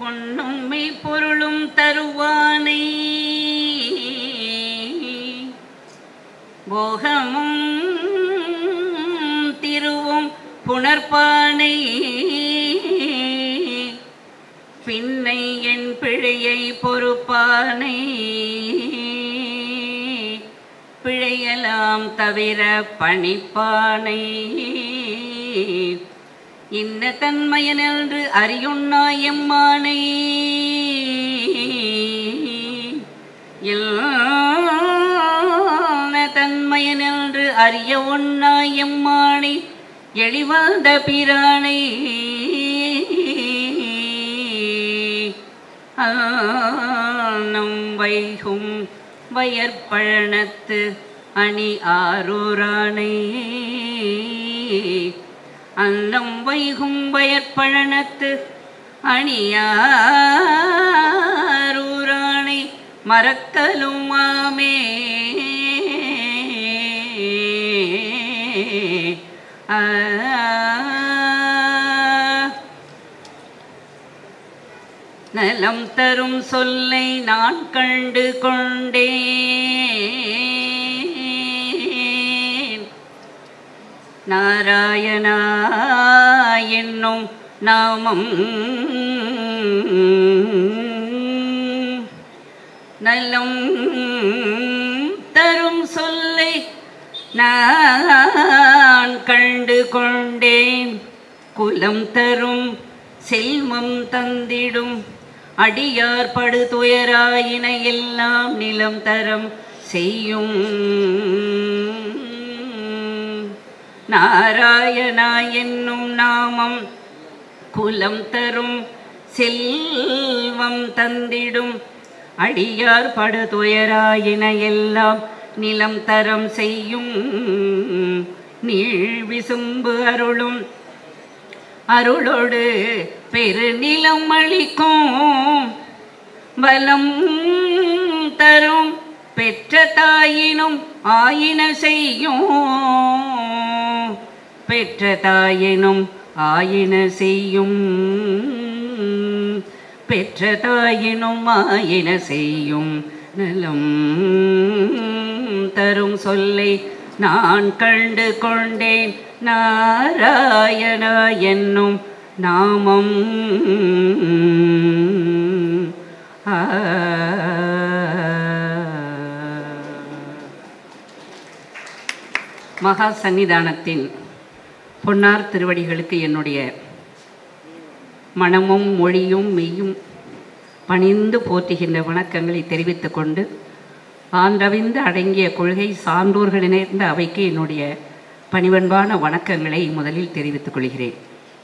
பொன்னும் மெய்ப்பொருளும் தருவானை போகமும் திருவும் புணர்ப்பானை பின்னை என் பிழையை பொறுப்பானை பிழையலாம் தவிர பணிப்பானை இன்ன தன்மையனென்று அறியுண்ணாயம்மானை இல்ல தன்மையனென்று அறிய ஒண்ணாயம்மானை எளிவந்த பிரானை ஆனம் வைகும் வயற்பழனத்து அணி ஆரூரானை அன்னம் வைகும் வயற்பழனத்து அணியாரூரானை மறக்கலுமாமே ஆ நலம் தரும் சொல்லை நான் கண்டு கொண்டேன் நாராயணா என்னும் நாமம் நலம் தரும் சொல்லை நான் கண்டு கொண்டேன் குலம் தரும் செல்வம் தந்திடும் அடியார் படு துயராயின எல்லாம் நிலம் தரம் செய்யும் நாராயணா என்னும் நாமம் குலம் தரும் செல்வம் தந்திடும் அடியார் படு துயராயின எல்லாம் நிலம் தரம் செய்யும் நீள் விசும்பு அருளும் அருளோடு பெருநிலம் அளிக்கும் பலம் தரும் பெற்ற தாயினும் ஆயின செய்யும் பெற்ற தாயினும் ஆயின செய்யும் பெற்ற தாயினும் ஆயின செய்யும் நலம் தரும் சொல்லை நான் கண்டு கொண்டேன் நாராயணா என்னும் நாமம் ஆ. மகா சன்னிதானத்தின் பொன்னார் திருவடிகளுக்கு என்னுடைய மனமும் மொழியும் மெய்யும் பணிந்து போற்றுகின்ற வணக்கங்களை தெரிவித்துக் கொண்டு ஆண்டவிந்து அடங்கிய கொள்கை சான்றோர்கள் இணைந்த அவைக்கு என்னுடைய பணிவன்பான வணக்கங்களை முதலில் தெரிவித்துக் கொள்கிறேன்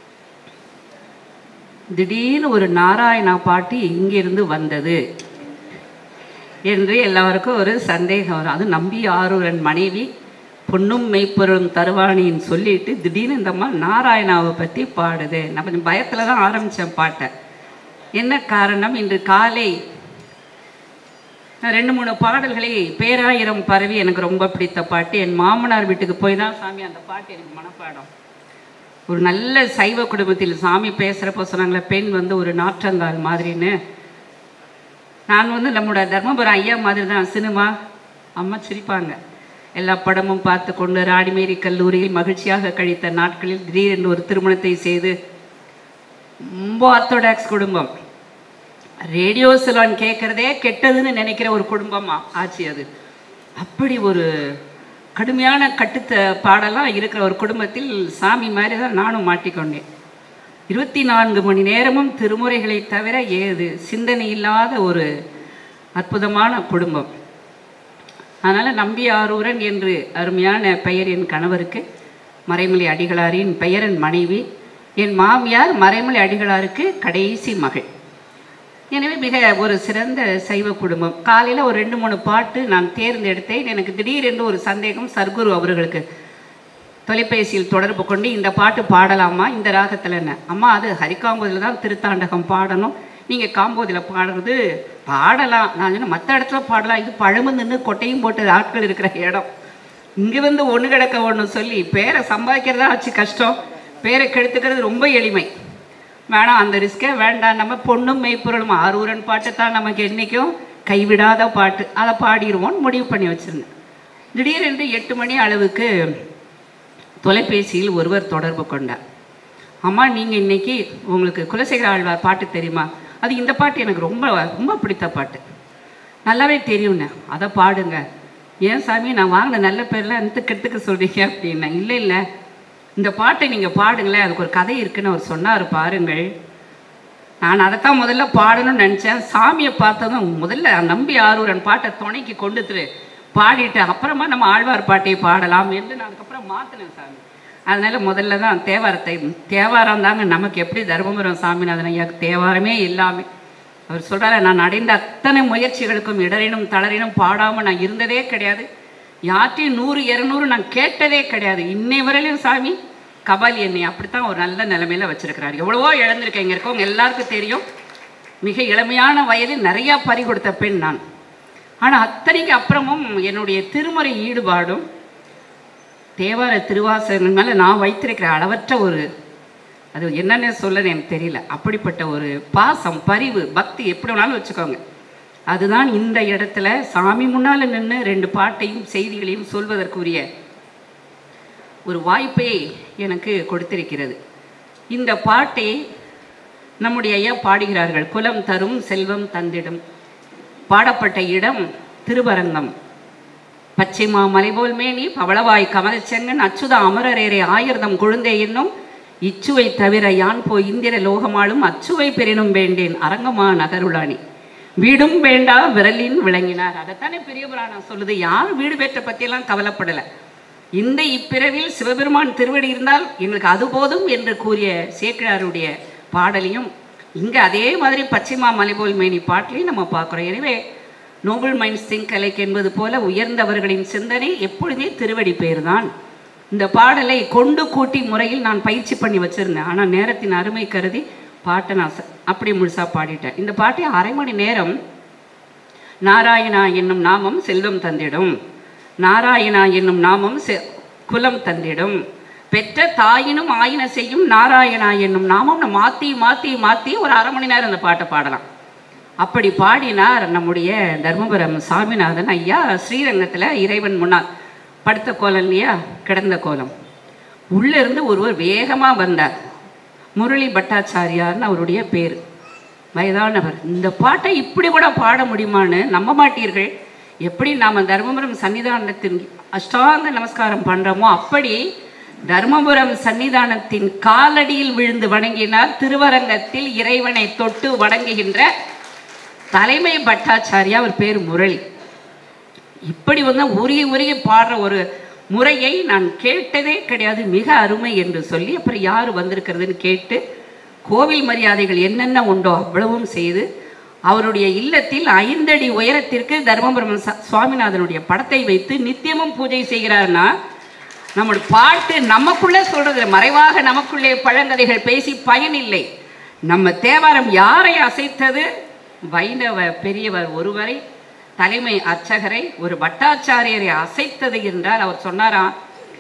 திடீர்னு ஒரு நாராயணா பாட்டு இங்கிருந்து வந்தது என்று எல்லாருக்கும் ஒரு சந்தேகம் வரும் அது நம்பி ஆரூரன் மனைவி பொன்னும் மெய்ப்பொருளும் தருவாணின்னு சொல்லிட்டு திடீர்னு இந்த அம்மா நாராயணாவை பற்றி பாடுது நான் கொஞ்சம் பயத்தில் தான் ஆரம்பித்தேன் பாட்டை என்ன காரணம் இன்று காலை நான் ரெண்டு மூணு பாடல்களை பேராயிரம் பரவி எனக்கு ரொம்ப பிடித்த பாட்டு என் மாமனார் வீட்டுக்கு போய் தான் சாமி அந்த பாட்டு எனக்கு மனப்பாடம் ஒரு நல்ல சைவ குடும்பத்தில் சாமி பேசுகிறப்போ சொன்னாங்களே பெண் வந்து ஒரு நாற்றங்கால் மாதிரின்னு நான் வந்து நம்மளோட தர்மபுரம் ஐயா மாதிரி தான் சினிமா அம்மா சிரிப்பாங்க எல்லா படமும் பார்த்து கொண்டு ராடிமேரி கல்லூரியில் மகிழ்ச்சியாக கழித்த நாட்களில் திடீரென்று ஒரு திருமணத்தை செய்து ரொம்ப ஆர்த்தோடாக்ஸ் குடும்பம் ரேடியோ சிலான் கேட்குறதே கெட்டதுன்னு நினைக்கிற ஒரு குடும்பமா ஆச்சு அது அப்படி ஒரு கடுமையான கட்டுத்த பாடலாம் இருக்கிற ஒரு குடும்பத்தில் சாமி மாதிரி தான் நானும் மாட்டிக்கொண்டேன் இருபத்தி நான்கு மணி நேரமும் திருமுறைகளை தவிர ஏது சிந்தனை இல்லாத ஒரு அற்புதமான குடும்பம் அதனால் நம்பி ஆரூரன் என்று அருமையான பெயர் என் கணவருக்கு மறைமலை அடிகளாரின் பெயரன் மனைவி என் மாமியார் மறைமலை அடிகளாருக்கு கடைசி மகள் எனவே மிக ஒரு சிறந்த சைவ குடும்பம் காலையில் ஒரு ரெண்டு மூணு பாட்டு நான் தேர்ந்தெடுத்தேன் எனக்கு திடீரென்று ஒரு சந்தேகம் சர்க்குரு அவர்களுக்கு தொலைபேசியில் தொடர்பு கொண்டு இந்த பாட்டு பாடலாமா இந்த ராகத்தில் என்ன அம்மா அது ஹரிகாம்போதில் தான் திருத்தாண்டகம் பாடணும் நீங்கள் காம்போதில் பாடுறது பாடலாம் நான் சொன்னேன் மற்ற இடத்துல பாடலாம் இது பழமு நின்று கொட்டையும் போட்டு ஆட்கள் இருக்கிற இடம் இங்கே வந்து ஒன்று கிடக்க ஒன்று சொல்லி பேரை சம்பாதிக்கிறதா ஆச்சு கஷ்டம் பேரை கெடுத்துக்கிறது ரொம்ப எளிமை வேணாம் அந்த ரிஸ்க்கே வேண்டாம் நம்ம பொண்ணும் மெய்ப்பொருளும் ஆரூரன் பாட்டு தான் நமக்கு என்றைக்கும் கைவிடாத பாட்டு அதை பாடிடுவோம்னு முடிவு பண்ணி வச்சுருந்தேன் திடீரென்று எட்டு மணி அளவுக்கு தொலைபேசியில் ஒருவர் தொடர்பு கொண்டார் அம்மா நீங்கள் இன்னைக்கு உங்களுக்கு குலசேகர ஆழ்வார் பாட்டு தெரியுமா அது இந்த பாட்டு எனக்கு ரொம்ப ரொம்ப பிடித்த பாட்டு நல்லாவே தெரியும்ண்ணே அதை பாடுங்க ஏன் சாமி நான் வாங்கின நல்ல பேர்லாம் எந்த கெடுத்துக்க சொல்கிறீங்க அப்படின்னா இல்லை இல்லை இந்த பாட்டை நீங்கள் பாடுங்களேன் அதுக்கு ஒரு கதை இருக்குன்னு அவர் சொன்னார் பாருங்கள் நான் அதைத்தான் முதல்ல பாடணும்னு நினச்சேன் சாமியை பார்த்ததும் முதல்ல நம்பி ஆரூரன் பாட்டை துணைக்கு கொண்டுத்துரு பாடிட்டு அப்புறமா நம்ம ஆழ்வார் பாட்டை பாடலாம் என்று நான் அதுக்கப்புறம் மாற்றினேன் சாமி அதனால முதல்ல தான் தேவாரத்தை தேவாரம் தாங்க நமக்கு எப்படி தர்மபுரம் சாமிநாதன் ஐயா தேவாரமே இல்லாமல் அவர் சொல்கிறாரு நான் அடைந்த அத்தனை முயற்சிகளுக்கும் இடரினும் தளரினும் பாடாமல் நான் இருந்ததே கிடையாது யார்ட்டையும் நூறு இரநூறு நான் கேட்டதே கிடையாது இன்னை வரையிலும் சாமி கபாலி என்னை அப்படித்தான் ஒரு நல்ல நிலைமையில வச்சிருக்கிறார் எவ்வளவோ இழந்திருக்கேன் இங்கே இருக்கவங்க எல்லாருக்கும் தெரியும் மிக இளமையான வயதில் நிறையா பறி கொடுத்த பெண் நான் ஆனால் அத்தனைக்கு அப்புறமும் என்னுடைய திருமுறை ஈடுபாடும் தேவார திருவாசகங்கள் மேலே நான் வைத்திருக்கிற அளவற்ற ஒரு அது என்னென்ன சொல்லன்னு எனக்கு தெரியல அப்படிப்பட்ட ஒரு பாசம் பரிவு பக்தி எப்படி வேணாலும் வச்சுக்கோங்க அதுதான் இந்த இடத்துல சாமி முன்னால் நின்று ரெண்டு பாட்டையும் செய்திகளையும் சொல்வதற்குரிய ஒரு வாய்ப்பை எனக்கு கொடுத்திருக்கிறது இந்த பாட்டை நம்முடைய ஐயா பாடுகிறார்கள் குலம் தரும் செல்வம் தந்திடும் பாடப்பட்ட இடம் திருவரங்கம் பச்சை மாமலை போல் மேனி பவளவாய் கமலச்செங்கன் அச்சுத அமரரேரே ஆயிரதம் குழுந்தே என்னும் இச்சுவை தவிர யான் போய் இந்திர லோகமாளும் அச்சுவை பெறினும் வேண்டேன் அரங்கமா நகருளானி வீடும் வேண்டா விரலின் விளங்கினார் அதைத்தானே பெரிய புராணம் சொல்லுது யாரும் வீடு பெற்ற பற்றியெல்லாம் கவலைப்படலை இந்த இப்பிறவில் சிவபெருமான் திருவடி இருந்தால் எங்களுக்கு அது போதும் என்று கூறிய சேக்கிழாருடைய பாடலையும் இங்கே அதே மாதிரி பச்சைமா மலைபோல் மேனி பாட்டிலையும் நம்ம பார்க்குறோம் எனவே நோபல் மைண்ட்ஸ் திங்க் அலைக் என்பது போல உயர்ந்தவர்களின் சிந்தனை எப்பொழுதுமே திருவடி பேர் தான் இந்த பாடலை கொண்டு கூட்டி முறையில் நான் பயிற்சி பண்ணி வச்சுருந்தேன் ஆனால் நேரத்தின் அருமை கருதி பாட்டை நான் ச- அப்படி முழுசாக பாடிட்டேன் இந்த பாட்டை அரை மணி நேரம் நாராயணா என்னும் நாமம் செல்வம் தந்திடும் நாராயணா என்னும் நாமம் செ குலம் தந்திடும் பெற்ற தாயினும் ஆயின செய்யும் நாராயணா என்னும் நாமம் நம்ம மாற்றி மாற்றி மாற்றி ஒரு அரை மணி நேரம் அந்த பாட்டை பாடலாம் அப்படி பாடினார் நம்முடைய தர்மபுரம் சாமிநாதன் ஐயா ஸ்ரீரங்கத்தில் இறைவன் முன்னால் படுத்த கோலம் இல்லையா கிடந்த கோலம் உள்ளே இருந்து ஒருவர் வேகமாக வந்தார் முரளி பட்டாச்சாரியார்னு அவருடைய பேர் வயதானவர் இந்த பாட்டை இப்படி கூட பாட முடியுமான்னு நம்ப மாட்டீர்கள் எப்படி நாம் தர்மபுரம் சன்னிதானத்தின் அஷ்டாங்க நமஸ்காரம் பண்ணுறோமோ அப்படி தர்மபுரம் சன்னிதானத்தின் காலடியில் விழுந்து வணங்கினார் திருவரங்கத்தில் இறைவனை தொட்டு வணங்குகின்ற தலைமை பட்டாச்சாரியா அவர் பேர் முரளி இப்படி வந்து உருகி உருகி பாடுற ஒரு முறையை நான் கேட்டதே கிடையாது மிக அருமை என்று சொல்லி அப்புறம் யார் வந்திருக்கிறதுன்னு கேட்டு கோவில் மரியாதைகள் என்னென்ன உண்டோ அவ்வளவும் செய்து அவருடைய இல்லத்தில் ஐந்தடி உயரத்திற்கு தர்மபுரம் ச- சுவாமிநாதனுடைய படத்தை வைத்து நித்தியமும் பூஜை செய்கிறார்னா நம்முடைய பாட்டு நமக்குள்ளே சொல்றது இல்ல. மறைவாக நமக்குள்ளே பழங்கதைகள் பேசி பயனில்லை நம்ம தேவாரம் யாரை அசைத்தது வைணவ பெரியவர் ஒருவரை தலைமை அர்ச்சகரை ஒரு பட்டாச்சாரியரை அசைத்தது என்றால் அவர் சொன்னாராம்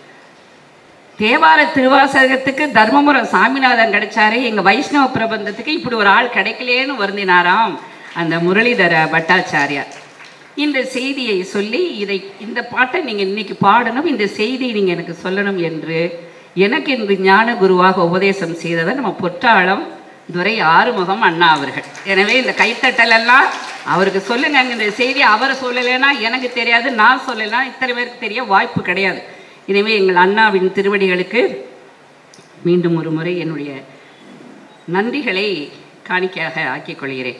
தேவார திருவாசகத்துக்கு தர்மபுரம் சாமிநாதன் கிடைச்சாரே எங்க வைஷ்ணவ பிரபந்தத்துக்கு இப்படி ஒரு ஆள் கிடைக்கலேன்னு வருந்தினாராம் அந்த முரளிதர பட்டாச்சாரியார் இந்த செய்தியை சொல்லி இதை இந்த பாட்டை நீங்க இன்னைக்கு பாடணும் இந்த செய்தியை நீங்க எனக்கு சொல்லணும் என்று எனக்கு இன்று ஞான குருவாக உபதேசம் செய்தவர் நம்ம பொற்றாளம் துரை ஆறுமுகம் அண்ணா அவர்கள் எனவே இந்த கைத்தட்டல் எல்லாம் அவருக்கு சொல்லுங்க இந்த செய்தி அவர் சொல்லலைன்னா எனக்கு தெரியாது நான் சொல்லலாம் இத்தனை பேருக்கு தெரிய வாய்ப்பு கிடையாது எனவே எங்கள் அண்ணாவின் திருவடிகளுக்கு மீண்டும் ஒரு முறை என்னுடைய நன்றிகளை காணிக்கையாக ஆக்கிக் கொள்கிறேன்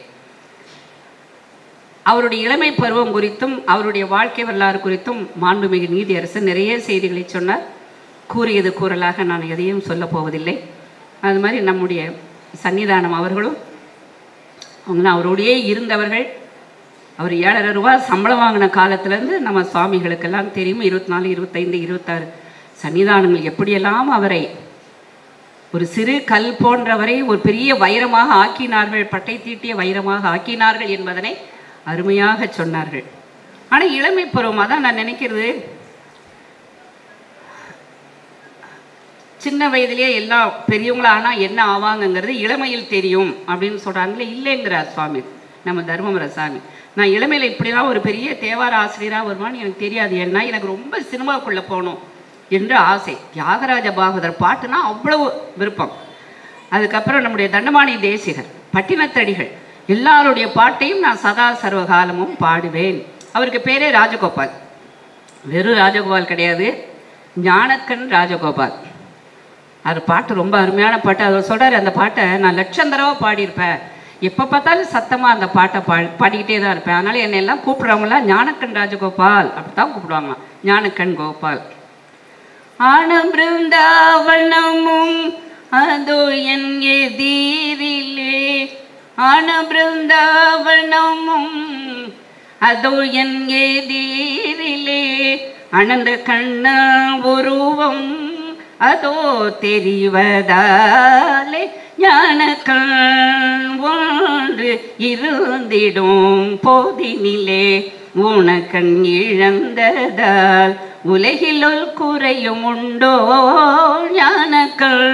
அவருடைய இளமை பருவம் குறித்தும் அவருடைய வாழ்க்கை வரலாறு குறித்தும் மாண்புமிகு நீதியரசர் நிறைய செய்திகளை சொன்னார் கூறியது கூறலாக நான் எதையும் சொல்லப் போவதில்லை அது மாதிரி நம்முடைய சன்னிதானம் அவர்களும் அவங்க அவரோடையே இருந்தவர்கள் அவர் ஏழரை ரூபா சம்பளம் வாங்கின காலத்துலேருந்து நம்ம சுவாமிகளுக்கெல்லாம் தெரியும் இருபத்தி நாலு இருபத்தைந்து இருபத்தாறு சன்னிதானங்கள் எப்படியெல்லாம் அவரை ஒரு சிறு கல் போன்றவரை ஒரு பெரிய வைரமாக ஆக்கினார்கள் பட்டை தீட்டிய வைரமாக ஆக்கினார்கள் என்பதனை அருமையாக சொன்னார்கள் ஆனால் இளமை பருவமாக தான் நான் நினைக்கிறது சின்ன வயதிலேயே எல்லாம் பெரியவங்களா ஆனால் என்ன ஆவாங்கங்கிறது இளமையில் தெரியும் அப்படின்னு சொல்கிறாங்களே இல்லைங்கிறார் சுவாமி நம்ம தர்மபுர சாமி நான் இளமையில் இப்படிலாம் ஒரு பெரிய தேவார ஆசிரியராக வருமான்னு எனக்கு தெரியாது ஏன்னா எனக்கு ரொம்ப சினிமாவுக்குள்ளே போகணும் என்று ஆசை தியாகராஜ பாகவதர் பாட்டுனா அவ்வளவு விருப்பம் அதுக்கப்புறம் நம்முடைய தண்டமாணி தேசிகர் பட்டினத்தடிகள் எல்லாருடைய பாட்டையும் நான் சதா சர்வகாலமும் பாடுவேன் அவருக்கு பேரே ராஜகோபால் வெறும் ராஜகோபால் கிடையாது ஞானக்கன் ராஜகோபால் அது பாட்டு ரொம்ப அருமையான பாட்டு அவர் சொல்கிறார் அந்த பாட்டை நான் லட்சம் தடவை பாடியிருப்பேன் எப்போ பார்த்தாலும் சத்தமாக அந்த பாட்டை பா பாடிக்கிட்டே தான் இருப்பேன் அதனால் என்னை எல்லாம் கூப்பிட்றவங்களாம் ஞானக்கன் ராஜகோபால் அப்படி தான் கூப்பிடுவாங்களாம் ஞானக்கன் கோபால் ஆனம் பிருந்தாவனமும் அதோ என் எதிரிலே ஆன பிருந்தாவனமும் அதோ என் எதிரிலே அனந்த கண்ண உருவம் அதோ தெரிவதாலே ஞான கண் ஒன்று இருந்திடும் போதினிலே உனக்கண் இழந்ததால் உலகிலுள் குறையும் உண்டோ ஞானக்கள்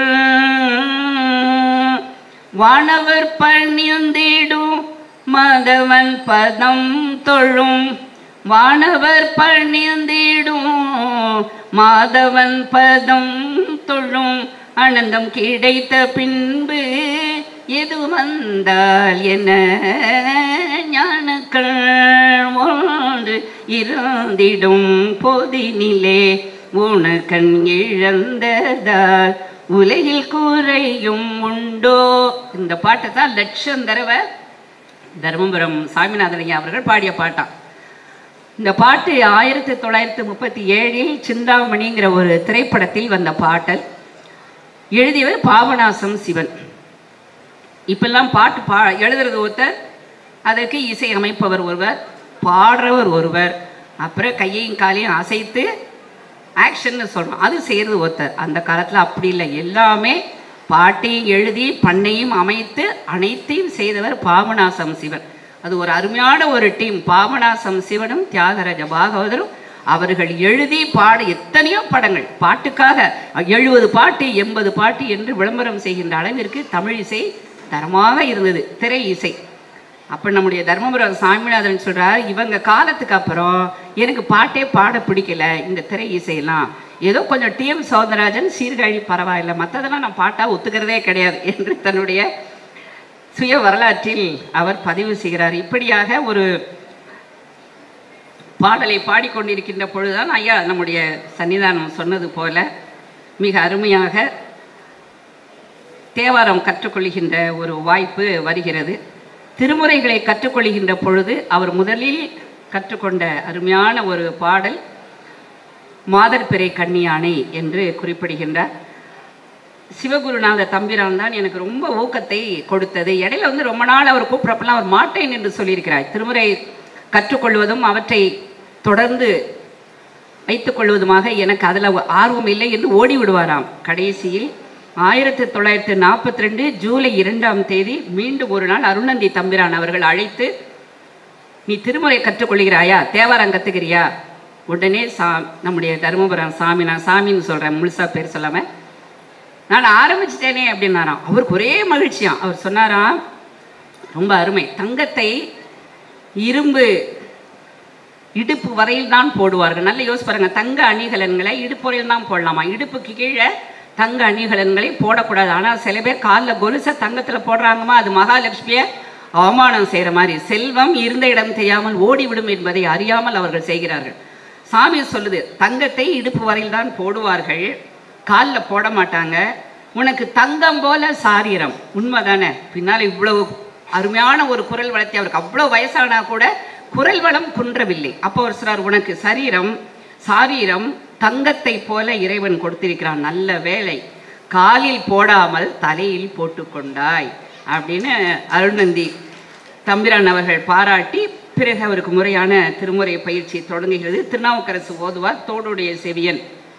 வானவர் பணிந்திடும் மதவன் பதம் தொழும் வானவர் பணிந்திடும் மாதவன் பதம் தொழும் ஆனந்தம் கிடைத்த பின்பு எது வந்தால் என்ன ஞானக்கள் ஒன்று இருந்திடும் போதினிலே உனக்கண் இழந்ததால் உலகில் குறையும் உண்டோ இந்த பாட்டை தான் லட்சம் தடவை தர்மபுரம் சாமிநாதன் ஐயா அவர்கள் பாடிய பாட்டான் இந்த பாட்டு ஆயிரத்தி தொள்ளாயிரத்தி முப்பத்தி ஏழில் சிந்தாமணிங்கிற ஒரு திரைப்படத்தில் வந்த பாட்டல் எழுதியவர் பாபநாசம் சிவன் இப்பெல்லாம் பாட்டு பா எழுதுறது ஒருத்தர் அதற்கு இசை அமைப்பவர் ஒருவர் பாடுறவர் ஒருவர் அப்புறம் கையையும் காலையும் அசைத்து ஆக்ஷன்னு சொல்கிறோம் அது செய்கிறது ஒருத்தர் அந்த காலத்தில் அப்படி இல்லை எல்லாமே பாட்டையும் எழுதி பண்ணையும் அமைத்து அனைத்தையும் செய்தவர் பாபநாசம் சிவன் அது ஒரு அருமையான ஒரு டீம் பாபநாசம் சிவனும் தியாகராஜ பாகவதரும் அவர்கள் எழுதி பாட எத்தனையோ படங்கள் பாட்டுக்காக எழுபது பாட்டு எண்பது பாட்டு என்று விளம்பரம் செய்கின்ற அளவிற்கு தமிழ் இசை தரமாக இருந்தது திரை இசை அப்போ நம்முடைய தர்மபுரம் சாமிநாதன் சொல்கிறார் இவங்க காலத்துக்கு அப்புறம் எனக்கு பாட்டே பாட பிடிக்கல இந்த திரை இசையெல்லாம் ஏதோ கொஞ்சம் டிஎம் சௌந்தரராஜன் சீர்காழி பரவாயில்லை மற்றதெல்லாம் நான் பாட்டாக ஒத்துக்கிறதே கிடையாது என்று தன்னுடைய சுய வரலாற்றில் அவர் பதிவு செய்கிறார் இப்படியாக ஒரு பாடலை பாடிக்கொண்டிருக்கின்ற பொழுதுதான் ஐயா நம்முடைய சன்னிதானம் சொன்னது போல மிக அருமையாக தேவாரம் கற்றுக்கொள்கின்ற ஒரு வாய்ப்பு வருகிறது திருமுறைகளை கற்றுக்கொள்கின்ற பொழுது அவர் முதலில் கற்றுக்கொண்ட அருமையான ஒரு பாடல் மாதர்பிறை கன்னியானை என்று குறிப்பிடுகின்றார் சிவகுருநாத தம்பிரான் தான் எனக்கு ரொம்ப ஊக்கத்தை கொடுத்தது இடையில வந்து ரொம்ப நாள் அவர் கூப்பிட்றப்பெல்லாம் அவர் மாட்டேன் என்று சொல்லியிருக்கிறார் திருமுறை கற்றுக்கொள்வதும் அவற்றை தொடர்ந்து வைத்துக்கொள்வதுமாக எனக்கு அதில் ஆர்வம் இல்லை என்று ஓடி விடுவாராம் கடைசியில் ஆயிரத்தி தொள்ளாயிரத்தி நாற்பத்தி ரெண்டு ஜூலை இரண்டாம் தேதி மீண்டும் ஒரு நாள் அருணந்தி தம்பிரான் அவர்கள் அழைத்து நீ திருமுறை கற்றுக்கொள்கிறாயா தேவாரம் கற்றுக்கிறியா உடனே சா நம்முடைய தருமபுரம் சாமி நான் சாமின்னு சொல்கிறேன் முழுசா பேர் சொல்லாமல் நான் ஆரம்பிச்சிட்டேனே அப்படின்னாராம் அவருக்கு ஒரே மகிழ்ச்சியாம் அவர் சொன்னாராம் ரொம்ப அருமை தங்கத்தை இரும்பு இடுப்பு வரையில் தான் போடுவார்கள் நல்ல யோசிச்சு பாருங்க தங்க அணிகலன்களை இடுப்பு வரையில் தான் போடலாமா இடுப்புக்கு கீழே தங்க அணிகலன்களை போடக்கூடாது ஆனால் சில பேர் காலில் கொலுசை தங்கத்தில் போடுறாங்கம்மா அது மகாலட்சுமியை அவமானம் செய்கிற மாதிரி செல்வம் இருந்த இடம் தெரியாமல் ஓடிவிடும் என்பதை அறியாமல் அவர்கள் செய்கிறார்கள் சாமி சொல்லுது தங்கத்தை இடுப்பு வரையில் தான் போடுவார்கள் காலில் போட மாட்டாங்க உனக்கு தங்கம் போல சாரீரம் உண்மைதானே பின்னால் இவ்வளவு அருமையான ஒரு குரல் வளர்த்தி அவருக்கு அவ்வளோ வயசானா கூட குரல் வளம் குன்றவில்லை அப்போ ஒரு சிலர் உனக்கு சரீரம் சாரீரம் தங்கத்தை போல இறைவன் கொடுத்திருக்கிறான் நல்ல வேலை காலில் போடாமல் தலையில் போட்டுக்கொண்டாய் அப்படின்னு அருணந்தி தம்பிரான் அவர்கள் பாராட்டி பிறகு அவருக்கு முறையான திருமுறை பயிற்சி தொடங்குகிறது திருநாவுக்கரசு ஓதுவார் தோடுடைய செவியன்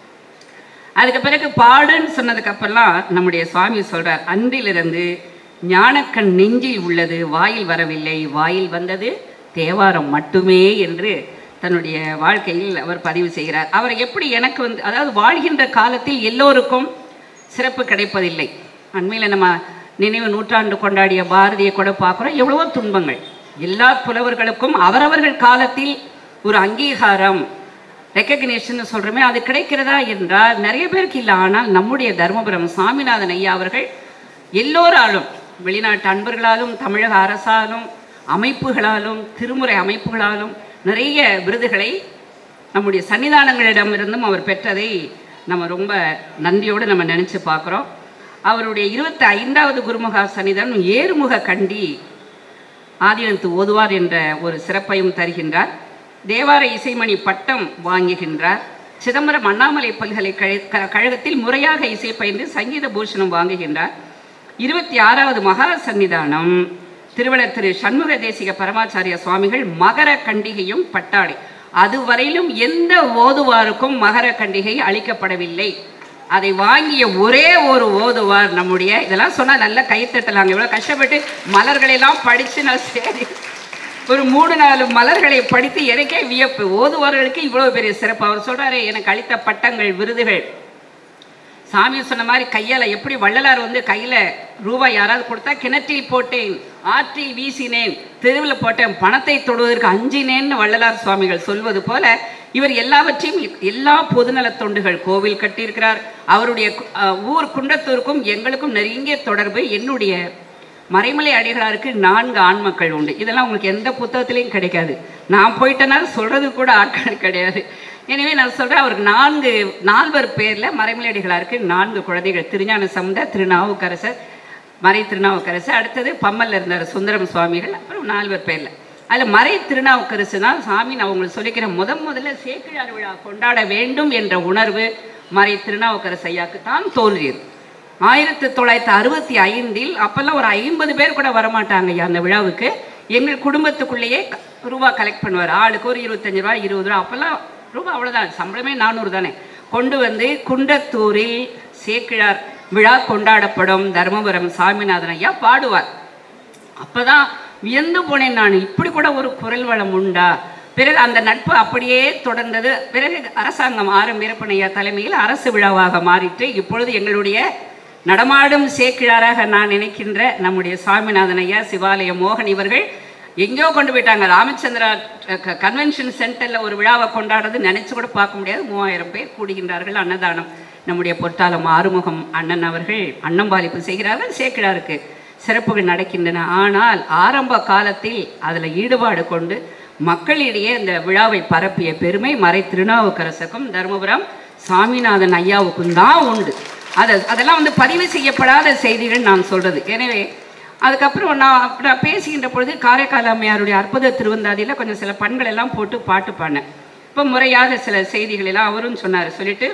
அதுக்கு பிறகு பாடுன்னு சொன்னதுக்கு அப்புறம்லாம் நம்முடைய சுவாமி சொல்றார் அன்றிலிருந்து ஞானக்கண் நெஞ்சில் உள்ளது வாயில் வரவில்லை வாயில் வந்தது தேவாரம் மட்டுமே என்று தன்னுடைய வாழ்க்கையில் அவர் பதிவு செய்கிறார் அவர் எப்படி எனக்கு வந்து அதாவது வாழ்கின்ற காலத்தில் எல்லோருக்கும் சிறப்பு கிடைப்பதில்லை அண்மையில் நம்ம நினைவு நூற்றாண்டு கொண்டாடிய பாரதியை கூட பார்க்குறோம் எவ்வளவோ துன்பங்கள் எல்லா புலவர்களுக்கும் அவரவர்கள் காலத்தில் ஒரு அங்கீகாரம் ரெக்கக்னேஷன் சொல்கிறோமே அது கிடைக்கிறதா என்றால் நிறைய பேருக்கு இல்லை ஆனால் நம்முடைய தர்மபுரம் சாமிநாதன் ஐயா அவர்கள் எல்லோராலும் வெளிநாட்டு அன்பர்களாலும் தமிழக அரசாலும் அமைப்புகளாலும் திருமுறை அமைப்புகளாலும் நிறைய விருதுகளை நம்முடைய சன்னிதானங்களிடமிருந்தும் அவர் பெற்றதை நம்ம ரொம்ப நன்றியோடு நம்ம நினச்சி பார்க்குறோம் அவருடைய இருபத்தி ஐந்தாவது குருமுக சன்னிதானம் ஏறுமுக கண்டி ஆதீனத்து ஓதுவார் என்ற ஒரு சிறப்பையும் தருகின்றார் தேவார இசைமணி பட்டம் வாங்குகின்றார் சிதம்பரம் அண்ணாமலை பல்கலைக்கழக கழகத்தில் முறையாக இசை பயின்று சங்கீத பூஷணம் வாங்குகின்றார் இருபத்தி ஆறாவது மகா சன்னிதானம் திருவள்ளர் திரு சண்முக தேசிக பரமாச்சாரிய சுவாமிகள் மகர கண்டிகையும் பட்டாடை அதுவரையிலும் எந்த ஓதுவாருக்கும் மகர கண்டிகை அளிக்கப்படவில்லை அதை வாங்கிய ஒரே ஒரு ஓதுவார் நம்முடைய இதெல்லாம் சொன்னால் நல்லா கைத்தட்டலாங்க இவ்வளோ கஷ்டப்பட்டு மலர்களெல்லாம் படித்து நான் சரி ஒரு மூணு நாலு மலர்களை படித்து எனக்கே வியப்பு ஓதுவார்களுக்கு இவ்வளோ பெரிய சிறப்பு அவர் சொல்கிறாரு எனக்கு அளித்த பட்டங்கள் விருதுகள் சாமி சொன்ன மாதிரி கையால் எப்படி வள்ளலார் வந்து கையில் ரூபாய் யாராவது கொடுத்தா கிணற்றில் போட்டேன் ஆற்றில் வீசினேன் தெருவில் போட்டேன் பணத்தை தொடுவதற்கு அஞ்சினேன்னு வள்ளலார் சுவாமிகள் சொல்வது போல இவர் எல்லாவற்றையும் எல்லா பொதுநலத் தொண்டுகள் கோவில் கட்டியிருக்கிறார் அவருடைய அஹ், ஊர் குன்றத்தூருக்கும் எங்களுக்கும் நெருங்கிய தொடர்பு என்னுடைய மறைமலை அடிகளாருக்கு நான்கு ஆண் மக்கள் உண்டு இதெல்லாம் உங்களுக்கு எந்த புத்தகத்திலையும் கிடைக்காது நான் போயிட்டேன்னா சொல்றது கூட ஆட்கள் கிடையாது எனவே நான் சொல்கிறேன் அவருக்கு நான்கு நால்வர் பேரில் மறைமலை அடிகளாருக்கு நான்கு குழந்தைகள் திருஞான சமுத திருநாவுக்கரசர் மறை திருநாவுக்கரசர் அடுத்தது பம்மல்ல இருந்தார் சுந்தரம் சுவாமிகள் அப்புறம் நால்வர் பேரில் அதில் மறை திருநாவுக்கரசு தான் சாமி நான் உங்களுக்கு சொல்லிக்கிறேன் முத முதல்ல சேக்கிழார் விழா கொண்டாட வேண்டும் என்ற உணர்வு மறை திருநாவுக்கரசு ஐயாக்கு தான் தோன்றியது ஆயிரத்தி தொள்ளாயிரத்தி அறுபத்தி ஐந்தில் அப்போல்லாம் ஒரு ஐம்பது பேர் கூட வரமாட்டாங்க ஐயா அந்த விழாவுக்கு எங்கள் குடும்பத்துக்குள்ளேயே க- ரூபா கலெக்ட் பண்ணுவார் ஆளுக்கு ஒரு இருபத்தஞ்சு ரூபா இருபது ரூபா அப்போல்லாம் ரூபா அவ்வளோதான் சம்பளமே நானூறு தானே கொண்டு வந்து குன்றத்தூரில் சேக்கிழார் விழா கொண்டாடப்படும் தர்மபுரம் சாமிநாதன் ஐயா பாடுவார் அப்பதான் வியந்து போனேன் நான் இப்படி கூட ஒரு குரல் வளம் உண்டா பிறகு அந்த நட்பு அப்படியே தொடர்ந்தது பிறகு அரசாங்கம் ஆர் எம் வீரப்பனையா தலைமையில் அரசு விழாவாக மாறிட்டு இப்பொழுது எங்களுடைய நடமாடும் சேக்கிழாராக நான் நினைக்கின்ற நம்முடைய சாமிநாதன் ஐயா சிவாலய மோகன் இவர்கள் எங்கேயோ கொண்டு போயிட்டாங்க ராமச்சந்திரா க- கன்வென்ஷன் சென்டரில் ஒரு விழாவை கொண்டாடுறது நினைச்சு கூட பார்க்க முடியாது மூவாயிரம் பேர் கூடுகின்றார்கள் அன்னதானம் நம்முடைய பொற்றாலம் ஆறுமுகம் அண்ணன் அவர்கள் அன்னம்பாலிப்பு செய்கிறார்கள் சேக்கிழாருக்கு சிறப்புகள் நடக்கின்றன ஆனால் ஆரம்ப காலத்தில் அதில் ஈடுபாடு கொண்டு மக்களிடையே இந்த விழாவை பரப்பிய பெருமை மறை திருநாவுக்கரசுக்கும் தருமபுரம் சாமிநாதன் ஐயாவுக்கும் தான் உண்டு அது அதெல்லாம் வந்து பதிவு செய்யப்படாத செய்திகள் நான் சொல்றது எனவே அதுக்கப்புறம் நான் நான் பேசுகின்ற பொழுது காரைக்கால் அம்மையாருடைய அற்புத திருவந்தாதியில் கொஞ்சம் சில பண்கள் எல்லாம் போட்டு பாட்டு பாடினேன் இப்போ முறையாக சில செய்திகள் எல்லாம் அவரும் சொன்னார் சொல்லிட்டு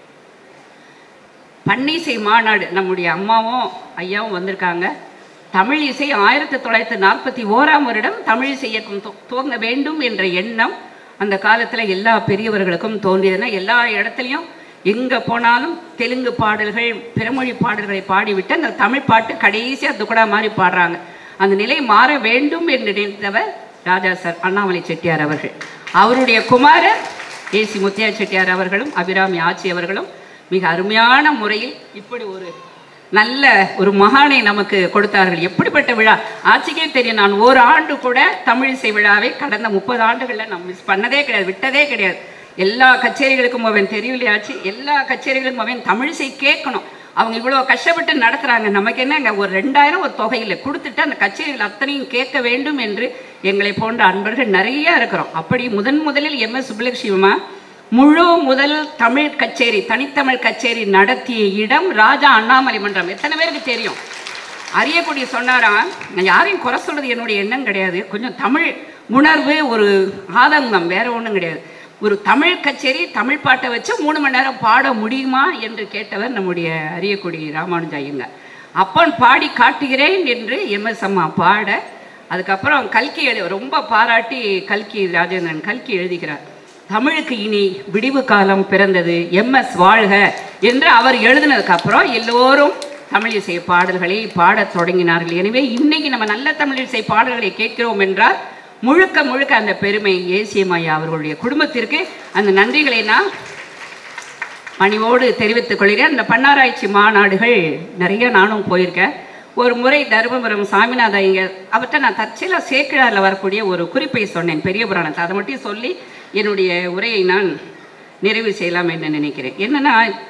பன்னிசை மாநாடு நம்முடைய அம்மாவும் ஐயாவும் வந்திருக்காங்க தமிழ் இசை ஆயிரத்தி தொள்ளாயிரத்தி நாற்பத்தி ஓராம் வருடம் தமிழ் இசை இயக்கம் துவ- துவங்க வேண்டும் என்ற எண்ணம் அந்த காலத்தில் எல்லா பெரியவர்களுக்கும் தோன்றியதுன்னா எல்லா இடத்துலையும் எங்கே போனாலும் தெலுங்கு பாடல்கள் பிறமொழி பாடல்களை பாடிவிட்டு அந்த தமிழ் பாட்டு கடைசியாக துக்கடா மாதிரி பாடுறாங்க அந்த நிலை மாற வேண்டும் என்று நினைத்தவர் ராஜா சார் அண்ணாமலை செட்டியார் அவர்கள் அவருடைய குமாரர் ஏசி முத்தியா செட்டியார் அவர்களும் அபிராமி ஆச்சி அவர்களும் மிக அருமையான முறையில் இப்படி ஒரு நல்ல ஒரு மகானை நமக்கு கொடுத்தார்கள் எப்படிப்பட்ட விழா ஆட்சிக்கே தெரியும் நான் ஒரு ஆண்டு கூட தமிழிசை விழாவை கடந்த முப்பது ஆண்டுகளில் நான் மிஸ் பண்ணதே கிடையாது விட்டதே கிடையாது எல்லா கச்சேரிகளுக்கும் அவன் தெரியலையாச்சு எல்லா கச்சேரிகளுக்கும் அவன் தமிழிசை கேட்கணும் அவங்க இவ்வளோ கஷ்டப்பட்டு நடத்துகிறாங்க நமக்கு என்னங்க ஒரு ரெண்டாயிரம் ஒரு தொகையில் கொடுத்துட்டு அந்த கச்சேரிகள் அத்தனையும் கேட்க வேண்டும் என்று எங்களை போன்ற அன்பர்கள் நிறைய இருக்கிறோம் அப்படி முதன் முதலில் எம் எஸ் சுப்புலட்சுமிமா முழு முதல் தமிழ் கச்சேரி தனித்தமிழ் கச்சேரி நடத்திய இடம் ராஜா அண்ணாமலை மன்றம் எத்தனை பேருக்கு தெரியும் அரியக்குடி சொன்னாராம் நான் யாரையும் குறை சொல்றது என்னுடைய எண்ணம் கிடையாது கொஞ்சம் தமிழ் உணர்வு ஒரு ஆதங்கம் வேற ஒன்றும் கிடையாது ஒரு தமிழ் கச்சேரி தமிழ் பாட்டை வச்சு மூணு மணி நேரம் பாட முடியுமா என்று கேட்டவர் நம்முடைய அரியக்குடி ராமானுஜ ஐயங்க அப்பன் பாடி காட்டுகிறேன் என்று எம்எஸ் அம்மா பாட அதுக்கப்புறம் கல்கி எழு ரொம்ப பாராட்டி கல்கி ராஜேந்திரன் கல்கி எழுதுகிறார் தமிழுக்கு இனி விடிவு காலம் பிறந்தது எம்எஸ் வாழ்க என்று அவர் எழுதினதுக்கு அப்புறம் எல்லோரும் தமிழ் இசை பாடல்களை பாடத் தொடங்கினார்கள் எனவே இன்னைக்கு நம்ம நல்ல தமிழ் இசை பாடல்களை கேட்கிறோம் என்றால் முழுக்க முழுக்க அந்த பெருமை ஏசியம் ஐயா அவர்களுடைய குடும்பத்திற்கு அந்த நன்றிகளை நான் பணிவோடு தெரிவித்துக் கொள்கிறேன் அந்த பன்னாராய்ச்சி மாநாடுகள் நிறைய நானும் போயிருக்கேன் ஒரு முறை தருமபுரம் சாமிநாத ஐயர் அவர்கிட்ட நான் தற்செயலாக சேக்கிழாரில் வரக்கூடிய ஒரு குறிப்பை சொன்னேன் பெரிய புராணத்தை அதை மட்டும் சொல்லி என்னுடைய உரையை நான் நிறைவு செய்யலாம் என்று நினைக்கிறேன் என்னன்னா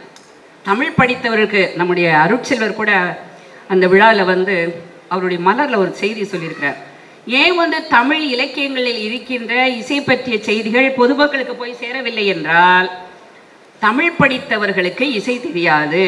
தமிழ் படித்தவருக்கு நம்முடைய அருட்செல்வர் கூட அந்த விழாவில் வந்து அவருடைய மலரில் ஒரு செய்தி சொல்லியிருக்கிறார் ஏன் வந்து தமிழ் இலக்கியங்களில் இருக்கின்ற இசை பற்றிய செய்திகள் பொதுமக்களுக்கு போய் சேரவில்லை என்றால் தமிழ் படித்தவர்களுக்கு இசை தெரியாது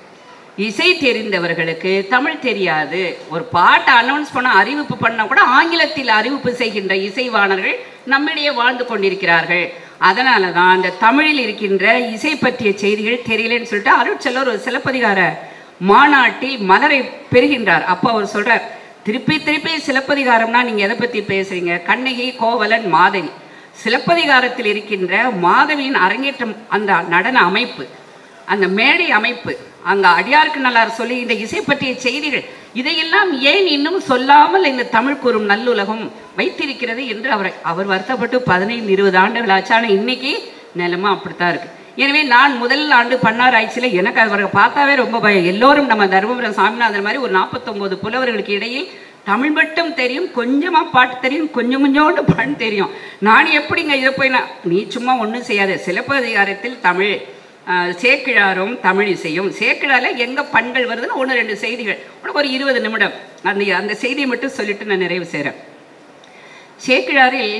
இசை தெரிந்தவர்களுக்கு தமிழ் தெரியாது ஒரு பாட்டை அனௌன்ஸ் பண்ண அறிவிப்பு பண்ண கூட ஆங்கிலத்தில் அறிவிப்பு செய்கின்ற இசைவாணர்கள் நம்மிடையே வாழ்ந்து கொண்டிருக்கிறார்கள் அதனால தான் அந்த தமிழில் இருக்கின்ற இசை பற்றிய செய்திகள் தெரியலன்னு சொல்லிட்டு அருட்செல்வர் ஒரு சிலப்பதிகார மாநாட்டில் மலரை பெறுகின்றார் அப்போ அவர் சொல்றார் திருப்பி திருப்பி சிலப்பதிகாரம்னா நீங்க எதை பத்தி பேசுறீங்க கண்ணகி கோவலன் மாதவி சிலப்பதிகாரத்தில் இருக்கின்ற மாதவியின் அரங்கேற்றம் அந்த நடன அமைப்பு அந்த மேடை அமைப்பு அங்க அடியாருக்கு நல்லார் சொல்லி இந்த இசை பற்றிய செய்திகள் இதையெல்லாம் ஏன் இன்னும் சொல்லாமல் இந்த தமிழ் கூறும் நல்லுலகம் வைத்திருக்கிறது என்று அவர் அவர் வருத்தப்பட்டு பதினைந்து இருபது ஆண்டுகள் ஆச்சு ஆனால் இன்னைக்கு நிலைமை அப்படித்தான் இருக்கு எனவே நான் முதல் ஆண்டு பன்னார் ஆய்ச்சியில் எனக்கு அவரை பார்த்தாவே ரொம்ப பயம் எல்லோரும் நம்ம தருமபுரம் சாமிநாதன் மாதிரி ஒரு நாற்பத்தொம்போது புலவர்களுக்கு இடையில் தமிழ் மட்டும் தெரியும் கொஞ்சமா பாட்டு தெரியும் கொஞ்சம் கொஞ்சோண்டு பாட்டு தெரியும் நான் எப்படிங்க இதை போய் நான் நீ சும்மா ஒன்றும் செய்யாத சிலப்பதிகாரத்தில் தமிழ் ஆஹ், சேக்கிழாரும் தமிழ் இசையும் சேக்கிழாரில் எங்கே பண்கள் வருதுன்னு ஒன்று ரெண்டு செய்திகள் உனக்கு ஒரு இருபது நிமிடம் அந்த அந்த செய்தியை மட்டும் சொல்லிட்டு நான் நிறைவு செய்கிறேன் சேக்கிழாரில்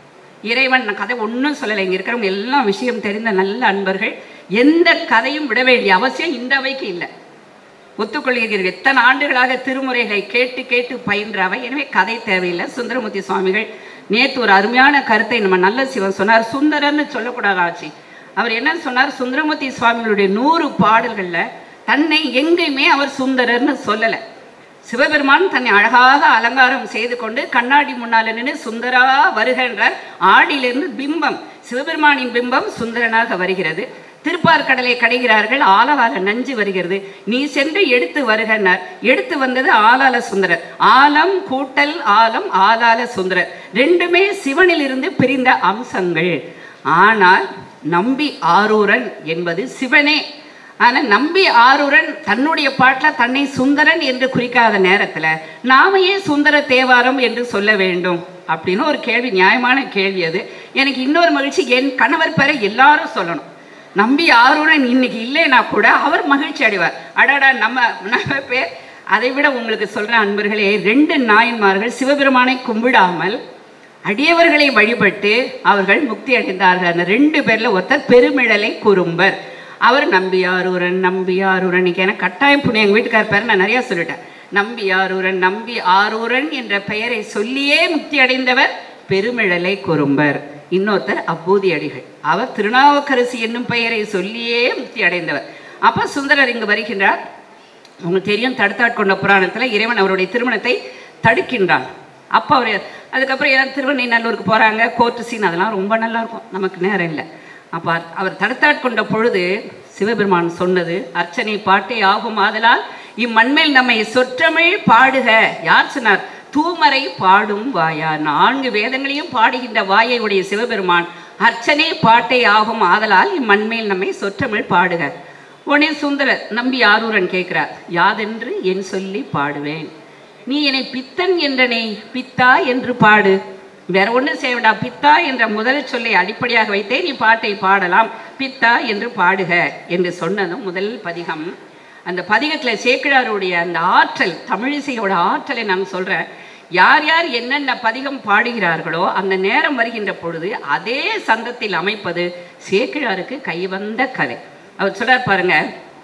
இறைவன் நான் கதை ஒன்றும் சொல்லலை இங்கே இருக்கிறவங்க எல்லாம் விஷயம் தெரிந்த நல்ல அன்பர்கள் எந்த கதையும் விட வேண்டிய அவசியம் இந்த அவைக்கு இல்லை ஒத்துக்கொள்கிறீர்கள் எத்தனை ஆண்டுகளாக திருமுறைகளை கேட்டு கேட்டு பயின்ற அவை எனவே கதை தேவையில்லை சுந்தரமூர்த்தி சுவாமிகள் நேற்று ஒரு அருமையான கருத்தை நம்ம நல்ல சிவன் சொன்னார் சுந்தரன்னு சொல்லக்கூடாது ஆச்சு அவர் என்ன சொன்னார் சுந்தரமூர்த்தி சுவாமிகளுடைய நூறு பாடல்களில் தன்னை எங்கேயுமே அவர் சுந்தரர்னு சொல்லலை சிவபெருமான் தன்னை அழகாக அலங்காரம் செய்து கொண்டு கண்ணாடி முன்னால நின்று சுந்தரா வருகின்றார் ஆடியிலிருந்து பிம்பம் சிவபெருமானின் பிம்பம் சுந்தரனாக வருகிறது திருப்பார்கடலை கடைகிறார்கள் ஆலவால நஞ்சு வருகிறது நீ சென்று எடுத்து வருகனார் எடுத்து வந்தது ஆலால சுந்தரர் ஆலம் கூட்டல் ஆலம் ஆலால சுந்தரர் ரெண்டுமே சிவனிலிருந்து பிரிந்த அம்சங்கள் ஆனால் நம்பி ஆரூரன் என்பது சிவனே ஆனா நம்பி ஆரூரன் தன்னுடைய பாட்டில் தன்னை சுந்தரன் என்று குறிக்காத நேரத்துல நாம ஏன் சுந்தர தேவாரம் என்று சொல்ல வேண்டும் அப்படின்னு ஒரு கேள்வி நியாயமான கேள்வி அது எனக்கு இன்னொரு மகிழ்ச்சி என் கணவர் பேரை எல்லாரும் சொல்லணும் நம்பி ஆரூரன் இன்னைக்கு இல்லைன்னா கூட அவர் மகிழ்ச்சி அடைவார் அடடா நம்ம நம்ம பேர் அதை விட உங்களுக்கு சொல்றேன் அன்பர்களே ரெண்டு நாயன்மார்கள் சிவபெருமானை கும்பிடாமல் அடியவர்களை வழிபட்டு அவர்கள் முக்தி அடைந்தார்கள் அந்த ரெண்டு பேர்ல ஒருத்தர் பெருமிழலை குறும்பர் அவர் நம்பியாரூரன் நம்பியாரூரன் இன்னைக்கு எனக்கு கட்டாயம் புண்ணியம் எங்கள் வீட்டுக்கார பேரை நான் நிறையா சொல்லிட்டேன் நம்பியாரூரன் நம்பி ஆரூரன் என்ற பெயரை சொல்லியே முக்தி அடைந்தவர் பெருமிழலை குறும்பர் இன்னொருத்தர் அப்பூதி அடிகள் அவர் திருநாவுக்கரசி என்னும் பெயரை சொல்லியே முக்தி அடைந்தவர் அப்ப சுந்தரர் இங்கு வருகின்றார் உங்களுக்கு தெரியும் தடுத்தாட்கொண்ட புராணத்தில் இறைவன் அவருடைய திருமணத்தை தடுக்கின்றான் அப்போ அவர் அதுக்கப்புறம் ஏதாவது திருவண்ணைநல்லூருக்கு போகிறாங்க கோர்ட்டு சீன் அதெல்லாம் ரொம்ப நல்லா இருக்கும் நமக்கு நேரம் இல்லை அப்போ அவர் தடுத்தாட்கொண்ட பொழுது சிவபெருமான் சொன்னது அர்ச்சனை பாட்டே ஆகும் ஆதலால் இம்மண்மேல் நம்மை சொற்றமிழ் பாடுக யார் சொன்னார் தூமறை பாடும் வாயா நான்கு வேதங்களையும் பாடுகின்ற வாயை உடைய சிவபெருமான் அர்ச்சனை பாட்டை ஆகும் ஆதலால் இம்மண்மேல் நம்மை சொற்றமிழ் பாடுக உடனே சுந்தரர் நம்பி ஆரூரன் கேட்கிறார் யாதென்று என் சொல்லி பாடுவேன் நீ என்னை பித்தன் என்றனை பித்தா என்று பாடு வேற ஒன்றும் செய்ய வேண்டாம் பித்தா என்ற முதல் சொல்லை அடிப்படையாக வைத்தே நீ பாட்டை பாடலாம் பித்தா என்று பாடுக என்று சொன்னதும் முதல் பதிகம் அந்த பதிகத்தில் சேக்கிழாருடைய அந்த ஆற்றல் தமிழிசையோட ஆற்றலை நான் சொல்கிறேன் யார் யார் என்னென்ன பதிகம் பாடுகிறார்களோ அந்த நேரம் வருகின்ற பொழுது அதே சந்தத்தில் அமைப்பது சேக்கிழாருக்கு கைவந்த கலை அவர் சொல்றார் பாருங்க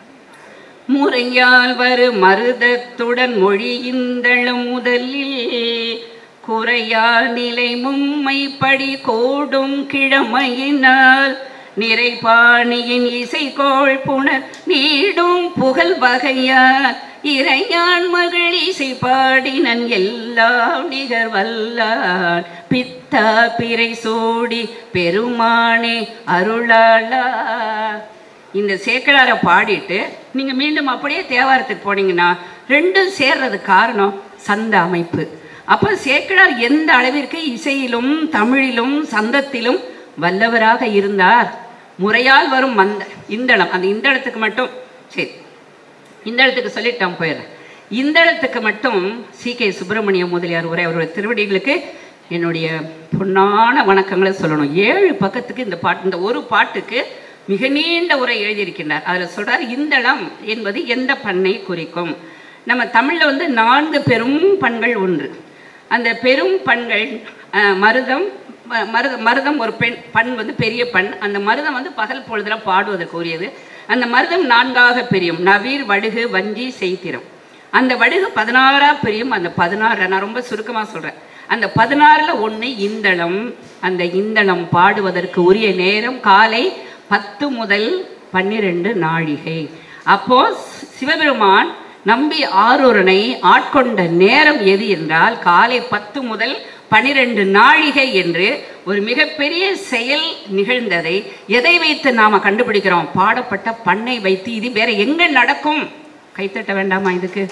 முறையால் வரு மருதத்துடன் மொழியிந்தழும் முதலில் குறையா நிலை மும்மை படி கோடும் கிழமையினால் நிறைபாணியின் இசைகோள் புனர் நீடும் புகழ் வகையார் இறையான் மகள் இசை பாடினன் எல்லாம் நிகர் வல்லான் பித்தா பிறை சூடி பெருமானே அருளாளா இந்த சேக்கடாரை பாடிட்டு நீங்கள் மீண்டும் அப்படியே தேவாரத்துக்கு போனீங்கன்னா ரெண்டும் சேர்றது காரணம் சந்த அமைப்பு அப்போ சேக்கிழார் எந்த அளவிற்கு இசையிலும் தமிழிலும் சந்தத்திலும் வல்லவராக இருந்தார் முறையால் வரும் மந்த இந்தளம் அந்த இந்தளத்துக்கு மட்டும் சரி இந்த இடத்துக்கு சொல்லிட்டான் போயிடுறேன் இந்த இடத்துக்கு மட்டும் சி கே சுப்பிரமணிய முதலியார் உரை அவருடைய திருவடிகளுக்கு என்னுடைய பொன்னான வணக்கங்களை சொல்லணும் ஏழு பக்கத்துக்கு இந்த பாட்டு இந்த ஒரு பாட்டுக்கு மிக நீண்ட உரை எழுதியிருக்கின்றார் அதில் சொல்றார் இந்தளம் என்பது எந்த பண்ணை குறிக்கும் நம்ம தமிழில் வந்து நான்கு பெரும் பண்கள் ஒன்று அந்த பெரும் பண்கள் அஹ், மருதம் ம- மருத மருதம் ஒரு பெண் பண் வந்து பெரிய பண் அந்த மருதம் வந்து பகல் பொழுதுல பாடுவதற்கு உரியது அந்த மருதம் நான்காக பிரியும் நவீர் வடுகு வஞ்சி செய்திரம் அந்த வடுகு பதினாறா பிரியும் அந்த பதினாறு நான் ரொம்ப சுருக்கமாக சொல்கிறேன் அந்த பதினாறில் ஒன்று இந்தளம் அந்த இந்தளம் பாடுவதற்கு உரிய நேரம் காலை பத்து முதல் பன்னிரெண்டு நாழிகை அப்போ சி- சிவபெருமான் நம்பி ஆரூரனை ஆட்கொண்ட நேரம் எது என்றால் காலை பத்து முதல் பனிரெண்டு நாழிகை என்று ஒரு மிகப்பெரிய செயல் நிகழ்ந்ததை எதை வைத்து நாம கண்டுபிடிக்கிறோம் பாடப்பட்ட பண்ணை வைத்து இது வேற எங்க நடக்கும் கைத்தட்ட வேண்டாமா இதுக்கு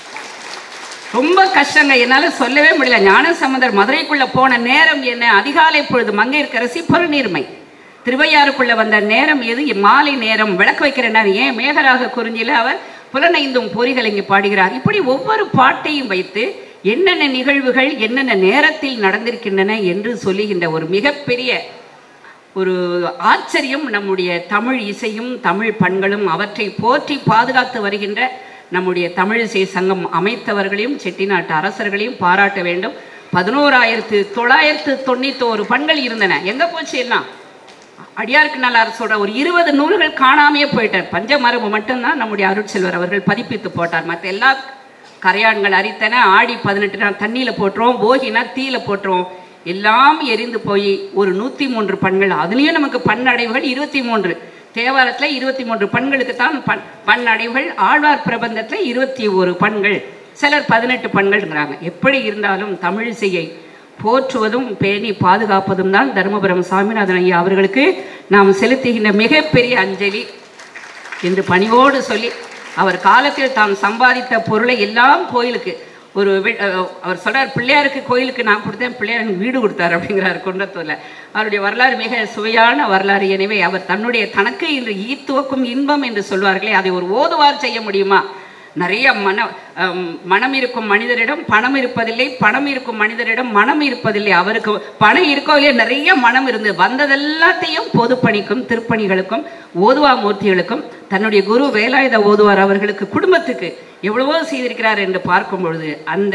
ரொம்ப கஷ்டங்க என்னால சொல்லவே முடியல ஞானசம்பந்தர் மதுரைக்குள்ள போன நேரம் என்ன அதிகாலை பொழுது மங்கையர்க்கரசி பொருநீர்மை திருவையாறுக்குள்ள வந்த நேரம் எது மாலை நேரம் விளக்கு வைக்கிற நேரம் ஏன் மேகராக குறிஞ்சில அவர் புலனைந்தும் பொறிகள் இங்கு பாடுகிறார் இப்படி ஒவ்வொரு பாட்டையும் வைத்து என்னென்ன நிகழ்வுகள் என்னென்ன நேரத்தில் நடந்திருக்கின்றன என்று சொல்லுகின்ற ஒரு மிகப்பெரிய ஒரு ஆச்சரியம் நம்முடைய தமிழ் இசையும் தமிழ் பண்களும் அவற்றை போற்றி பாதுகாத்து வருகின்ற நம்முடைய தமிழிசை சங்கம் அமைத்தவர்களையும் செட்டிநாட்டு அரசர்களையும் பாராட்ட வேண்டும் பதினோராயிரத்து தொள்ளாயிரத்து தொண்ணூத்தோரு பண்கள் இருந்தன எங்க போச்சு எல்லாம் அடியாருக்கு நல்லார் சொல்ற ஒரு இருபது நூல்கள் காணாமையே போயிட்டார் பஞ்சமரபு மட்டும்தான் நம்முடைய அருட்செல்வர் அவர்கள் பதிப்பித்து போட்டார் மற்ற எல்லா கரையான்கள் அரித்தன ஆடி பதினெட்டு நாள் தண்ணியில் போட்டுருவோம் போகினா தீயில போட்டுருவோம் எல்லாம் எரிந்து போய் ஒரு நூற்றி மூன்று பண்கள் அதுலேயும் நமக்கு பன்னடைவுகள் இருபத்தி மூன்று தேவாரத்தில் இருபத்தி மூன்று பண்களுக்கு தான் பண் பன்னடைவுகள் ஆழ்வார் பிரபந்தத்தில் இருபத்தி ஒரு பண்கள் சிலர் பதினெட்டு பண்கள்ங்கிறாங்க எப்படி இருந்தாலும் தமிழிசையை போற்றுவதும் பேணி பாதுகாப்பதும் தான் தருமபுரம் சாமிநாதன் ஐயா அவர்களுக்கு நாம் செலுத்துகின்ற மிகப்பெரிய அஞ்சலி என்று பணிவோடு சொல்லி அவர் காலத்தில் தாம் சம்பாதித்த பொருளை எல்லாம் கோயிலுக்கு ஒரு வி- அஹ் அவர் சொல்றார் பிள்ளையாருக்கு கோயிலுக்கு நான் கொடுத்தேன் பிள்ளையார் எனக்கு வீடு கொடுத்தார் அப்படிங்கிறார் குன்றத்தூர்ல அவருடைய வரலாறு மிக சுவையான வரலாறு எனவே அவர் தன்னுடைய தனக்கு இன்று ஈத்துவக்கும் இன்பம் என்று சொல்வார்களே அதை ஒரு ஓதுவார் செய்ய முடியுமா நிறைய மன அம், மனம் இருக்கும் மனிதரிடம் பணம் இருப்பதில்லை பணம் இருக்கும் மனிதரிடம் மனம் இருப்பதில்லை அவருக்கு பணம் இருக்கோ இல்லையோ நிறைய மனம் இருந்து வந்ததெல்லாத்தையும் பொதுப்பணிக்கும் திருப்பணிகளுக்கும் ஓதுவா மூர்த்திகளுக்கும் தன்னுடைய குரு வேலாயுத ஓதுவார் அவர்களுக்கு குடும்பத்துக்கு எவ்வளவோ செய்திருக்கிறார் என்று பார்க்கும் பொழுது அந்த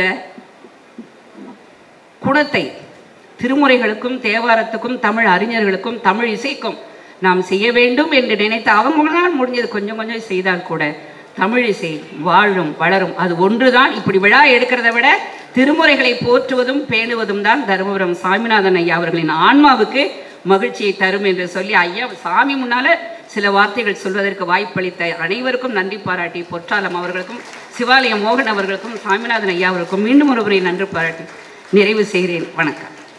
குணத்தை திருமுறைகளுக்கும் தேவாரத்துக்கும் தமிழ் அறிஞர்களுக்கும் தமிழ் இசைக்கும் நாம் செய்ய வேண்டும் என்று நினைத்து அவங்களால் முடிஞ்சது கொஞ்சம் கொஞ்சம் செய்தால் கூட தமிழ் இசை வாழும் வளரும் அது ஒன்றுதான் இப்படி விழா எடுக்கிறதை விட திருமுறைகளை போற்றுவதும் பேணுவதும் தான் தருமபுரம் சாமிநாதன் ஐயா அவர்களின் ஆன்மாவுக்கு மகிழ்ச்சியை தரும் என்று சொல்லி ஐயா சாமி முன்னால சில வார்த்தைகள் சொல்வதற்கு வாய்ப்பளித்த அனைவருக்கும் நன்றி பாராட்டி பொற்றாலம் அவர்களுக்கும் சிவாலயம் மோகன் அவர்களுக்கும் சாமிநாதன் ஐயா அவர்களுக்கும் மீண்டும் ஒருமுறை நன்றி பாராட்டி நிறைவு செய்கிறேன் வணக்கம்